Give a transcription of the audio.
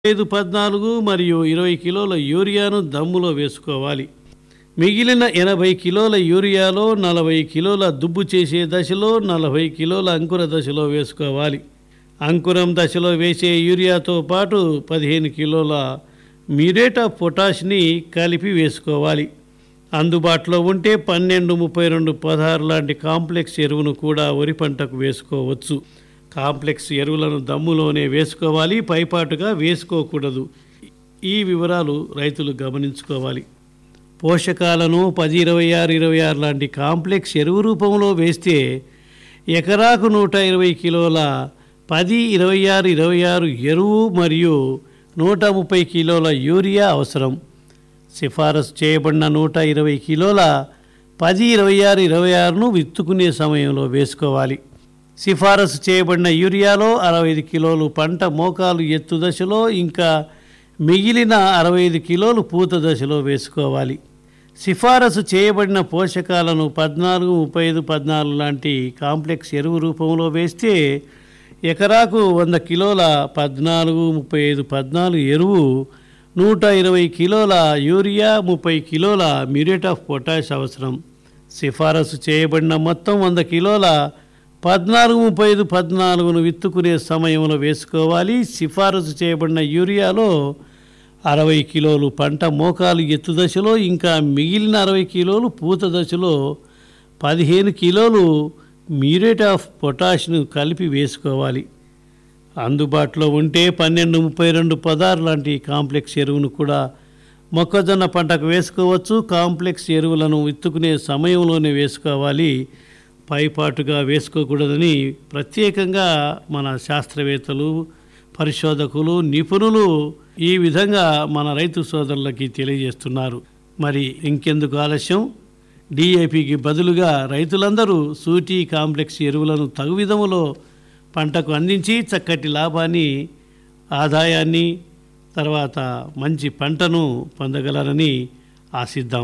ఐదు పద్నాలుగు మరియు ఇరవై కిలోల యూరియాను దమ్ములో వేసుకోవాలి మిగిలిన ఎనభై కిలోల యూరియాలో నలభై కిలోల దుబ్బు చేసే దశలో నలభై కిలోల అంకుర దశలో వేసుకోవాలి అంకురం దశలో వేసే యూరియాతో పాటు పదిహేను కిలోల మ్యూరేట్ ఆఫ్ పొటాష్ని కలిపి వేసుకోవాలి అందుబాటులో ఉంటే పన్నెండు ముప్పై రెండు పదహారు లాంటి కాంప్లెక్స్ ఎరువును కూడా వరి పంటకు వేసుకోవచ్చు కాంప్లెక్స్ ఎరువులను దమ్ములోనే వేసుకోవాలి పైపాటుగా వేసుకోకూడదు ఈ వివరాలు రైతులు గమనించుకోవాలి పోషకాలను పది ఇరవై ఆరు ఇరవై ఆరు లాంటి కాంప్లెక్స్ ఎరువు రూపంలో వేస్తే ఎకరాకు నూట ఇరవై కిలోల పది ఇరవై ఆరు ఇరవై ఆరు ఎరువు మరియు నూట ముప్పై కిలోల యూరియా అవసరం సిఫారసు చేయబడిన నూట ఇరవై కిలోల పది ఇరవై ఆరు ఇరవై ఆరును విత్తుకునే సమయంలో వేసుకోవాలి సిఫారసు చేయబడిన యూరియాలో అరవై ఐదు కిలోలు పంట మోకాలు ఎత్తు దశలో ఇంకా మిగిలిన అరవై ఐదు కిలోలు పూత దశలో వేసుకోవాలి సిఫారసు చేయబడిన పోషకాలను పద్నాలుగు ముప్పై ఐదు పద్నాలుగు లాంటి కాంప్లెక్స్ ఎరువు రూపంలో వేస్తే ఎకరాకు వంద కిలోల పద్నాలుగు ముప్పై ఐదు పద్నాలుగు ఎరువు నూట ఇరవై కిలోల యూరియా ముప్పై కిలోల మ్యూరేట్ ఆఫ్ పొటాష్ అవసరం సిఫారసు చేయబడిన మొత్తం వంద కిలోల పద్నాలుగు ముప్పై ఐదు పద్నాలుగును విత్తుకునే సమయంలో వేసుకోవాలి సిఫారసు చేయబడిన యూరియాలో అరవై కిలోలు పంట మోకాలు ఎత్తు దశలో ఇంకా మిగిలిన అరవై కిలోలు పూత దశలో పదిహేను కిలోలు మ్యూరేట్ ఆఫ్ పొటాష్ను కలిపి వేసుకోవాలి అందుబాటులో ఉంటే పన్నెండు ముప్పై రెండు పదార్ లాంటి కాంప్లెక్స్ ఎరువును కూడా మొక్కజొన్న పంటకు వేసుకోవచ్చు కాంప్లెక్స్ ఎరువులను విత్తుకునే సమయంలోనే వేసుకోవాలి పైపాటుగా వేసుకోకూడదని ప్రత్యేకంగా మన శాస్త్రవేత్తలు పరిశోధకులు నిపుణులు ఈ విధంగా మన రైతు సోదరులకి తెలియజేస్తున్నారు మరి ఇంకెందుకు ఆలస్యం డిఏపికి బదులుగా రైతులందరూ సూటి కాంప్లెక్స్ ఎరువులను తగు విధములో పంటకు అందించి చక్కటి లాభాన్ని ఆదాయాన్ని తర్వాత మంచి పంటను పొందగలరని ఆశిద్దాం